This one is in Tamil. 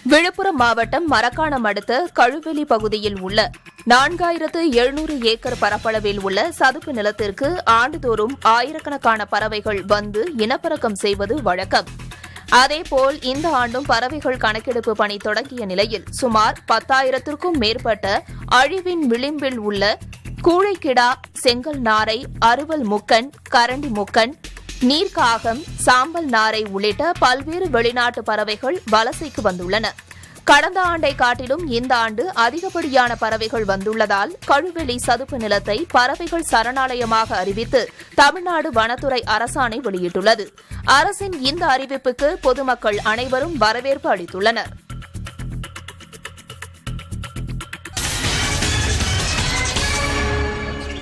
விழுப்புரம் மாவட்டம் மரக்காணம் அடுத்த கழுவெளி பகுதியில் உள்ள நான்காயிரத்து எழுநூறு ஏக்கர் பரப்பளவில் உள்ள சதுப்பு நிலத்திற்கு ஆண்டுதோறும் ஆயிரக்கணக்கான பறவைகள் வந்து இனப்பெருக்கம் செய்வது வழக்கம் அதேபோல் இந்த ஆண்டும் பறவைகள் கணக்கெடுப்பு பணி தொடங்கிய நிலையில் சுமார் பத்தாயிரத்திற்கும் மேற்பட்ட அழிவின் விளிம்பில் உள்ள கூழைக்கிடா செங்கல் நாரை அறுவல் முக்கன் கரண்டி முக்கன் நீர்க்காகம் சாம்பல் நாரை உள்ளிட்ட பல்வேறு வெளிநாட்டு பறவைகள் வலசைக்கு வந்துள்ளன கடந்த ஆண்டை காட்டிலும் இந்த ஆண்டு அதிகப்படியான பறவைகள் வந்துள்ளதால் கழுவெளி சதுப்பு நிலத்தை பறவைகள் சரணாலயமாக அறிவித்து தமிழ்நாடு வனத்துறை அரசாணை வெளியிட்டுள்ளது அரசின் இந்த அறிவிப்புக்கு பொதுமக்கள் அனைவரும் வரவேற்பு அளித்துள்ளனர்